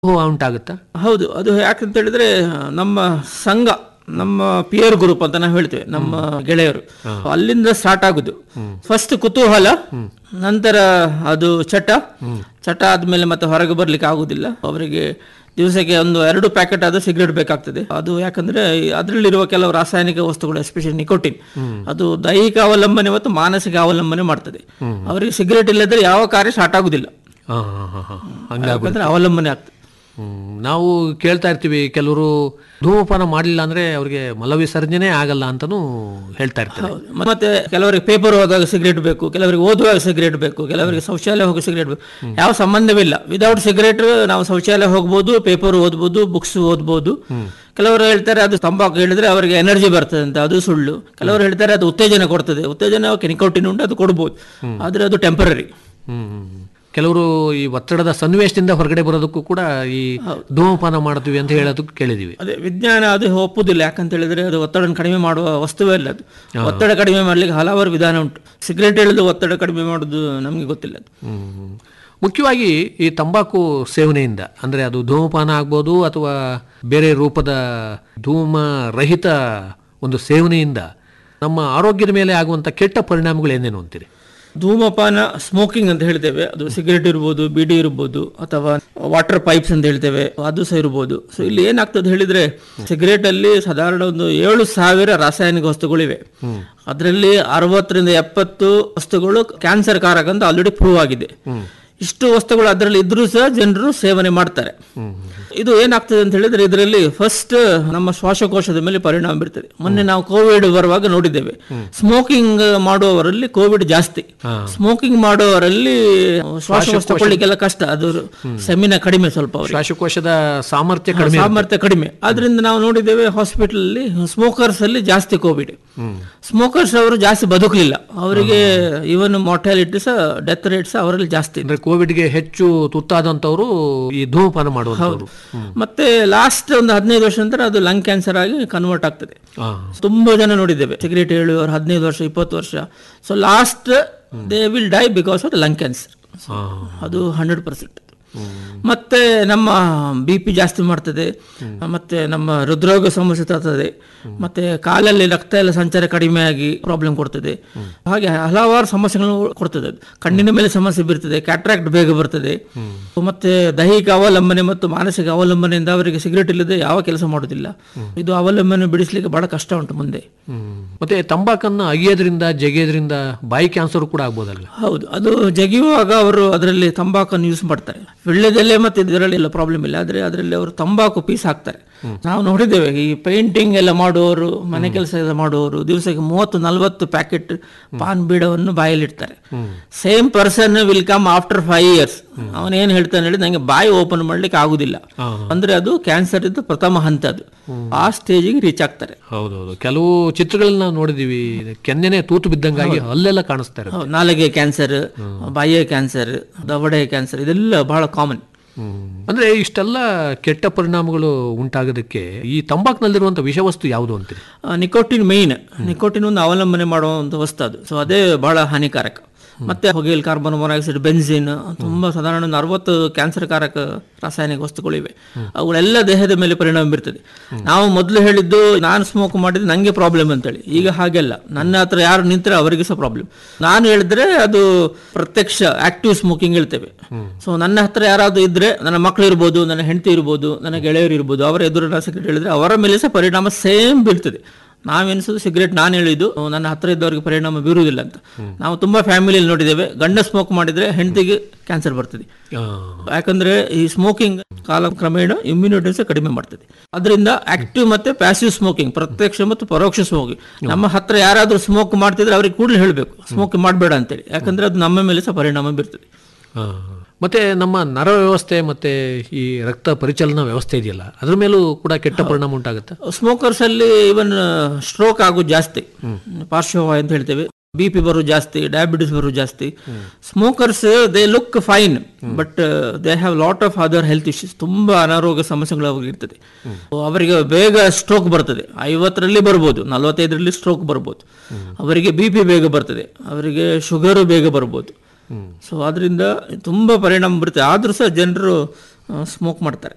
ಉಂಟಾಗುತ್ತಾ ಹೌದು ಅದು ಯಾಕಂತ ಹೇಳಿದ್ರೆ ನಮ್ಮ ಸಂಘ ನಮ್ಮ ಪಿಯರ್ ಗ್ರೂಪ್ ಅಂತ ನಾವು ಹೇಳ್ತೇವೆ ನಮ್ಮ ಗೆಳೆಯರು ಅಲ್ಲಿಂದ ಸ್ಟಾರ್ಟ್ ಆಗುದು ಫಸ್ಟ್ ಕುತೂಹಲ ನಂತರ ಅದು ಚಟ ಚಟ ಆದ್ಮೇಲೆ ಮತ್ತೆ ಹೊರಗೆ ಬರ್ಲಿಕ್ಕೆ ಆಗುದಿಲ್ಲ ಅವರಿಗೆ ದಿವಸಕ್ಕೆ ಒಂದು ಎರಡು ಪ್ಯಾಕೆಟ್ ಆದ ಸಿಗರೇಟ್ ಬೇಕಾಗ್ತದೆ ಅದು ಯಾಕಂದ್ರೆ ಅದರಲ್ಲಿರುವ ಕೆಲವು ರಾಸಾಯನಿಕ ವಸ್ತುಗಳು ಎಸ್ಪೆಷಲಿ ನಿಕೋಟಿನ್ ಅದು ದೈಹಿಕ ಅವಲಂಬನೆ ಮತ್ತು ಮಾನಸಿಕ ಅವಲಂಬನೆ ಮಾಡ್ತದೆ ಅವರಿಗೆ ಸಿಗರೇಟ್ ಇಲ್ಲದ್ರೆ ಯಾವ ಕಾರ್ಯ ಸ್ಟಾರ್ಟ್ ಆಗುದಿಲ್ಲ ಹಾ, ಹಾ, ಹಾ, ಹಾ. ಹಂಗ ಯಾಕಂದ್ರೆ ಅವಲಂಬನೆ ಆಗ್ತದೆ ಹ್ಮ್. ನಾವು ಕೇಳ್ತಾ ಇರ್ತೀವಿ ಕೆಲವರು ಧೂಮಪಾನ ಮಾಡಲಿಲ್ಲ ಅಂದ್ರೆ ಅವ್ರಿಗೆ ಮಲವಿಸರ್ಜನೆ ಆಗಲ್ಲ ಅಂತಾನೂ ಹೇಳ್ತಾ ಇರ್ತಾರೆ ಹೌದು. ಮತ್ತೆ ಕೆಲವರಿಗೆ ಪೇಪರ್ ಹೋದಾಗ ಸಿಗರೇಟ್ ಬೇಕು ಕೆಲವರಿಗೆ ಓದುವಾಗ ಸಿಗರೇಟ್ ಬೇಕು ಕೆಲವರಿಗೆ ಶೌಚಾಲಯ ಹೋಗೋ ಸಿಗರೇಟ್ ಬೇಕು ಯಾವ ಸಂಬಂಧವಿಲ್ಲ ವಿದೌಟ್ ಸಿಗರೇಟ್ ನಾವು ಶೌಚಾಲಯ ಹೋಗ್ಬೋದು ಪೇಪರ್ ಓದ್ಬೋದು ಬುಕ್ಸ್ ಓದ್ಬೋದು ಕೆಲವರು ಹೇಳ್ತಾರೆ ಅದು ತಂಬಾಕು ಹೇಳಿದ್ರೆ ಅವರಿಗೆ ಎನರ್ಜಿ ಬರ್ತದೆ ಅಂತ ಅದು ಸುಳ್ಳು ಕೆಲವರು ಹೇಳ್ತಾರೆ ಅದು ಉತ್ತೇಜನ ಕೊಡ್ತದೆ ಉತ್ತೇಜನ ನಿಕೋಟಿನ್ ಉಂಟು ಅದು ಕೊಡ್ಬೋದು ಆದ್ರೆ ಅದು ಟೆಂಪರರಿ ಹ್ಮ್, ಹ್ಮ್, ಹ್ಮ್. ಕೆಲವರು ಈ ಒತ್ತಡದ ಸನ್ನಿವೇಶದಿಂದ ಹೊರಗಡೆ ಬರೋದಕ್ಕೂ ಕೂಡ ಈ ಧೂಮಪಾನ ಮಾಡ್ತೀವಿ ಅಂತ ಹೇಳೋದಕ್ಕೆ ಕೇಳಿದೀವಿ ಅದೇ ವಿಜ್ಞಾನ ಅದು ಒಪ್ಪುದಿಲ್ಲ ಯಾಕಂತ ಹೇಳಿದ್ರೆ ಅದು ಒತ್ತಡ ಕಡಿಮೆ ಮಾಡುವ ವಸ್ತುವೇ ಅಲ್ಲ ಅದು ಒತ್ತಡ ಕಡಿಮೆ ಮಾಡ್ಲಿಕ್ಕೆ ಹಲವಾರು ವಿಧಾನ ಉಂಟು ಸಿಗರೇಟ್ ಹೇಳಿದ್ರೆ ಒತ್ತಡ ಕಡಿಮೆ ಮಾಡೋದು ನಮಗೆ ಗೊತ್ತಿಲ್ಲ ಅದು ಹ್ಮ್. ಮುಖ್ಯವಾಗಿ ಈ ತಂಬಾಕು ಸೇವನೆಯಿಂದ ಅಂದ್ರೆ ಅದು ಧೂಮಪಾನ ಆಗ್ಬೋದು ಅಥವಾ ಬೇರೆ ರೂಪದ ಧೂಮ ರಹಿತ ಒಂದು ಸೇವನೆಯಿಂದ ನಮ್ಮ ಆರೋಗ್ಯದ ಮೇಲೆ ಆಗುವಂತ ಕೆಟ್ಟ ಪರಿಣಾಮಗಳು ಏನೇನು ಅಂತೀರಿ ಧೂಮಪಾನ ಸ್ಮೋಕಿಂಗ್ ಅಂತ ಹೇಳ್ತೇವೆ ಅದು ಸಿಗರೇಟ್ ಇರ್ಬೋದು ಬಿಡಿ ಇರ್ಬೋದು ಅಥವಾ ವಾಟರ್ ಪೈಪ್ಸ್ ಅಂತ ಹೇಳ್ತೇವೆ ಅದು ಸಹ ಇರ್ಬೋದು ಸೊ ಇಲ್ಲಿ ಏನಾಗ್ತದೆ ಹೇಳಿದ್ರೆ ಸಿಗರೇಟ್ ಅಲ್ಲಿ ಸಾಧಾರಣ ಒಂದು ಏಳು ಸಾವಿರ ರಾಸಾಯನಿಕ ವಸ್ತುಗಳಿವೆ ಅದರಲ್ಲಿ ಅರವತ್ತರಿಂದ ಎಪ್ಪತ್ತು ವಸ್ತುಗಳು ಕ್ಯಾನ್ಸರ್ ಕಾರಕ ಅಂತ ಆಲ್ರೆಡಿ ಪ್ರೂವ್ ಆಗಿದೆ ಇಷ್ಟು ವಸ್ತುಗಳು ಅದರಲ್ಲಿ ಇದ್ರೂ ಸಹ ಜನರು ಸೇವನೆ ಮಾಡ್ತಾರೆ ಇದು ಏನಾಗ್ತದೆ ಅಂತ ಹೇಳಿದ್ರೆ ಇದರಲ್ಲಿ ಫಸ್ಟ್ ನಮ್ಮ ಶ್ವಾಸಕೋಶದ ಮೇಲೆ ಪರಿಣಾಮ ಬೀರ್ತದೆ ಮೊನ್ನೆ ನಾವು ಕೋವಿಡ್ ಬರುವಾಗ ನೋಡಿದ್ದೇವೆ ಸ್ಮೋಕಿಂಗ್ ಮಾಡುವವರಲ್ಲಿ ಕೋವಿಡ್ ಜಾಸ್ತಿ ಸ್ಮೋಕಿಂಗ್ ಮಾಡುವವರಲ್ಲಿ ಶ್ವಾಸಕೋಶ ತಗೊಳ್ಳಿಕ್ಕೆಲ್ಲ ಕಷ್ಟ ಅದು ಸೆಮಿನ ಕಡಿಮೆ ಸ್ವಲ್ಪ ಅವರಿಗೆ ಶ್ವಾಸಕೋಶದ ಸಾಮರ್ಥ್ಯ ಕಡಿಮೆ ಸಾಮರ್ಥ್ಯ ಕಡಿಮೆ ಆದ್ರಿಂದ ನಾವು ನೋಡಿದ್ದೇವೆ ಹಾಸ್ಪಿಟಲ್ ಅಲ್ಲಿ ಸ್ಮೋಕರ್ಸ್ ಅಲ್ಲಿ ಜಾಸ್ತಿ ಕೋವಿಡ್ ಸ್ಮೋಕರ್ಸ್ ಅವರು ಜಾಸ್ತಿ ಬದುಕಲಿಲ್ಲ ಅವರಿಗೆ ಇವನ್ ಮಾರ್ಟಾಲಿಟಿ ಸಹ ಡೆತ್ ರೇಟ್ ಸಹ ಅವರಲ್ಲಿ ಜಾಸ್ತಿ ಇದೆ. ಅಂದ್ರೆ ಕೋವಿಡ್ಗೆ ಹೆಚ್ಚು ತುತ್ತಾದಂತವರು ಈ ಧೂಮಪಾನ ಮಾಡುವಂತವರು ಮತ್ತೆ ಲಾಸ್ಟ್ ಒಂದು ಹದಿನೈದು ವರ್ಷ ನಂತರ ಅದು ಲಂಗ್ ಕ್ಯಾನ್ಸರ್ ಆಗಿ ಕನ್ವರ್ಟ್ ಆಗ್ತದೆ ಹಾ. ತುಂಬಾ ಜನ ನೋಡಿದ್ದೇವೆ ಸಿಗರೇಟ್ ಹೇಳುವವರು ಹದಿನೈದು ವರ್ಷ ಇಪ್ಪತ್ತು ವರ್ಷ so last they will die because of lung cancer ಹಾ. ಅದು ಹಂಡ್ರೆಡ್ ಪರ್ಸೆಂಟ್ ಮತ್ತೆ ನಮ್ಮ ಬಿ ಪಿ ಜಾಸ್ತಿ ಮಾಡ್ತದೆ ಮತ್ತೆ ನಮ್ಮ ಹೃದ್ರೋಗ ಸಮಸ್ಯೆ ತರ್ತದೆ ಮತ್ತೆ ಕಾಲಲ್ಲಿ ರಕ್ತ ಎಲ್ಲ ಸಂಚಾರ ಕಡಿಮೆ ಆಗಿ ಪ್ರಾಬ್ಲಮ್ ಕೊಡ್ತದೆ ಹಾಗೆ ಹಲವಾರು ಸಮಸ್ಯೆಗಳನ್ನು ಕೊಡ್ತದೆ ಅದು. ಕಣ್ಣಿನ ಮೇಲೆ ಸಮಸ್ಯೆ ಬೀರ್ತದೆ ಕ್ಯಾಟ್ರಾಕ್ಟ್ ಬೇಗ ಬರ್ತದೆ ಮತ್ತೆ ದೈಹಿಕ ಅವಲಂಬನೆ ಮತ್ತು ಮಾನಸಿಕ ಅವಲಂಬನೆಯಿಂದ ಅವರಿಗೆ ಸಿಗರೇಟ್ ಇಲ್ಲದೆ ಯಾವ ಕೆಲಸ ಮಾಡೋದಿಲ್ಲ ಇದು ಅವಲಂಬನೆ ಬಿಡಿಸ್ಲಿಕ್ಕೆ ಬಹಳ ಕಷ್ಟ ಉಂಟು ಮುಂದೆ ಹ್ಮ್. ಮತ್ತೆ ತಂಬಾಕನ್ನ ಅಗಿಯೋದ್ರಿಂದ ಜಗಿಯೋದ್ರಿಂದ ಬಾಯಿ ಕ್ಯಾನ್ಸರ್ ಕೂಡ ಆಗ್ಬೋದಲ್ವ ಹೌದು ಅದು ಜಗಿಯುವಾಗ ಅವರು ಅದರಲ್ಲಿ ತಂಬಾಕನ್ನು ಯೂಸ್ ಮಾಡ್ತಾರೆ ವಿಳ್ಯದೆಲೆ ಮತ್ತೆ ಇದರಲ್ಲಿ ಎಲ್ಲ ಪ್ರಾಬ್ಲಮ್ ಇಲ್ಲ ಆದ್ರೆ ಅದರಲ್ಲಿ ಅವರು ತಂಬಾಕು ಪೀಸ್ ಹಾಕ್ತಾರೆ ನಾವು ನೋಡಿದ್ದೇವೆ ಈ ಪೇಂಟಿಂಗ್ ಎಲ್ಲ ಮಾಡುವವರು ಮನೆ ಕೆಲಸ ಎಲ್ಲ ಮಾಡುವವರು ದಿವಸಕ್ಕೆ ಮೂವತ್ತು ನಲವತ್ತು ಪ್ಯಾಕೆಟ್ ಪಾನ್ ಬೀಡವನ್ನು ಬಾಯಲ್ಲಿ ಇಡ್ತಾರೆ same person will come after five years ಅವನೇನ್ ಹೇಳ್ತಾನೆ ಹೇಳಿ ನಂಗೆ ಬಾಯಿ ಓಪನ್ ಮಾಡ್ಲಿಕ್ಕೆ ಆಗುದಿಲ್ಲ ಅಂದ್ರೆ ಅದು ಕ್ಯಾನ್ಸರ್ ಇದ್ದು ಪ್ರಥಮ ಹಂತ ಅದು ಆ ಸ್ಟೇಜಿಗೆ ರೀಚ್ ಆಗ್ತಾರೆ ಹೌದೌದು ಕೆಲವು ಚಿತ್ರಗಳನ್ನ ನಾವು ನೋಡಿದೀವಿ ಕೆನ್ನೆನೆ ತೂತು ಬಿದ್ದಂಗಾಗಿ ಅಲ್ಲೆಲ್ಲ ಕಾಣಿಸ್ತಾ ಇರುತ್ತೆ ಹೌದು, ನಾಲಿಗೆ ಕ್ಯಾನ್ಸರ್ ಬಾಯಿಯ ಕ್ಯಾನ್ಸರ್ ದವಡೆ ಕ್ಯಾನ್ಸರ್ ಇದೆಲ್ಲ ಬಹಳ ಕಾಮನ್ ಹ್ಮ್. ಅಂದ್ರೆ ಇಷ್ಟೆಲ್ಲ ಕೆಟ್ಟ ಪರಿಣಾಮಗಳು ಉಂಟಾಗೋದಕ್ಕೆ ಈ ತಂಬಾಕ್ನಲ್ಲಿರುವಂತ ವಿಷವಸ್ತು ಯಾವುದು ಅಂತೀರಿ ನಿಕೋಟಿನ್ ಮೇಯ್ನ್ ನಿಕೋಟಿನ್ ಒಂದು ಅವಲಂಬನೆ ಮಾಡುವಂತ ವಸ್ತು ಅದು ಸೊ ಅದೇ ಬಹಳ ಹಾನಿಕಾರಕ ಮತ್ತೆ ಹೊಗೆಲ್ ಕಾರ್ಬನ್ ಮೊನಾಕ್ಸೈಡ್ ಬೆನ್ಸಿನ್ ತುಂಬಾ ಸಾಧಾರಣ ಒಂದು ಅರವತ್ತು ಕ್ಯಾನ್ಸರ್ ಕಾರಕ ರಾಸಾಯನಿಕ ವಸ್ತುಗಳಿವೆ ಅವುಗಳೆಲ್ಲ ದೇಹದ ಮೇಲೆ ಪರಿಣಾಮ ಬೀರ್ತದೆ ನಾವು ಮೊದಲು ಹೇಳಿದ್ದು ನಾನು ಸ್ಮೋಕ್ ಮಾಡಿದ್ರೆ ನಂಗೆ ಪ್ರಾಬ್ಲಮ್ ಅಂತೇಳಿ ಈಗ ಹಾಗೆಲ್ಲ ನನ್ನ ಹತ್ರ ಯಾರು ನಿಂತರೆ ಅವರಿಗೆ ಸಹ ಪ್ರಾಬ್ಲಮ್ ನಾನು ಹೇಳಿದ್ರೆ ಅದು ಪ್ರತ್ಯಕ್ಷ ಆಕ್ಟಿವ್ ಸ್ಮೋಕಿಂಗ್ ಹೇಳ್ತೇವೆ ಸೊ ನನ್ನ ಹತ್ರ ಯಾರಾದ್ರೂ ಇದ್ರೆ ನನ್ನ ಮಕ್ಕಳು ಇರ್ಬೋದು ನನ್ನ ಹೆಂಡತಿ ಇರ್ಬೋದು ನನ್ನ ಗೆಳೆಯರು ಇರ್ಬೋದು ಅವರ ಎದುರು ನಾನು ಸಿಗರೇಟ್ ಹೇಳಿದ್ರೆ ಅವರ ಮೇಲೆ ಸಹ ಪರಿಣಾಮ ಸೇಮ್ ಬೀಳ್ತದೆ ನಾವೆನಿಸೋದು ಸಿಗರೇಟ್ ನಾನು ಹೇಳಿದ್ದು ನನ್ನ ಹತ್ರ ಇದ್ದವರಿಗೆ ಪರಿಣಾಮ ಬೀರುವುದಿಲ್ಲ ಅಂತ ನಾವು ತುಂಬಾ ಫ್ಯಾಮಿಲಿಯಲ್ಲಿ ನೋಡಿದ್ದೇವೆ ಗಂಡ ಸ್ಮೋಕ್ ಮಾಡಿದ್ರೆ ಹೆಂಡತಿಗೆ ಕ್ಯಾನ್ಸರ್ ಬರ್ತದೆ ಆ, ಯಾಕಂದ್ರೆ ಈ ಸ್ಮೋಕಿಂಗ್ ಕಾಲ ಕ್ರಮೇಣ ಇಮ್ಯುನಿಟಿ ಸಹ ಕಡಿಮೆ ಮಾಡ್ತದೆ ಅದರಿಂದ ಆಕ್ಟಿವ್ ಮತ್ತೆ ಪ್ಯಾಸಿವ್ ಸ್ಮೋಕಿಂಗ್ ಪ್ರತ್ಯಕ್ಷ ಮತ್ತು ಪರೋಕ್ಷ ಸ್ಮೋಕಿಂಗ್ ನಮ್ಮ ಹತ್ರ ಯಾರಾದ್ರೂ ಸ್ಮೋಕ್ ಮಾಡ್ತಿದ್ರೆ ಅವ್ರಿಗೆ ಕೂಡಲೇ ಹೇಳಬೇಕು ಸ್ಮೋಕ್ ಮಾಡಬೇಡ ಅಂತೇಳಿ ಯಾಕಂದ್ರೆ ಅದು ನಮ್ಮ ಮೇಲೆ ಸಹ ಪರಿಣಾಮ ಬೀರ್ತದೆ ಆ. ಮತ್ತೆ ನಮ್ಮ ನರ ವ್ಯವಸ್ಥೆ ಮತ್ತೆ ಈ ರಕ್ತ ಪರಿಚಲನಾ ವ್ಯವಸ್ಥೆ ಇದೆಯಲ್ಲ ಅದ್ರ ಮೇಲೂ ಕೂಡ ಕೆಟ್ಟ ಪರಿಣಾಮ ಉಂಟಾಗುತ್ತೆ ಸ್ಮೋಕರ್ಸ್ ಅಲ್ಲಿ ಇವನ್ ಸ್ಟ್ರೋಕ್ ಆಗೋದು ಜಾಸ್ತಿ ಪಾರ್ಶ್ವವಾಯು ಅಂತ ಹೇಳ್ತೇವೆ ಬಿ ಪಿ ಬರೋದು ಜಾಸ್ತಿ ಡಯಾಬಿಟಿಸ್ ಬರೋದು ಜಾಸ್ತಿ smokers they look fine but they have lot of other health issues ತುಂಬಾ ಅನಾರೋಗ್ಯ ಸಮಸ್ಯೆಗಳು ಅವ್ರಿಗೆ ಇರ್ತದೆ ಅವರಿಗೆ ಬೇಗ ಸ್ಟ್ರೋಕ್ ಬರ್ತದೆ ಐವತ್ತರಲ್ಲಿ ಬರ್ಬೋದು ನಲವತ್ತೈದರಲ್ಲಿ ಸ್ಟ್ರೋಕ್ ಬರ್ಬೋದು ಅವರಿಗೆ ಬಿ ಪಿ ಬೇಗ ಬರ್ತದೆ ಅವರಿಗೆ ಶುಗರು ಬೇಗ ಬರ್ಬೋದು ಸೊ ಅದರಿಂದ ತುಂಬಾ ಪರಿಣಾಮ ಬರುತ್ತೆ ಆದ್ರೂ ಸಹ ಜನರು ಸ್ಮೋಕ್ ಮಾಡ್ತಾರೆ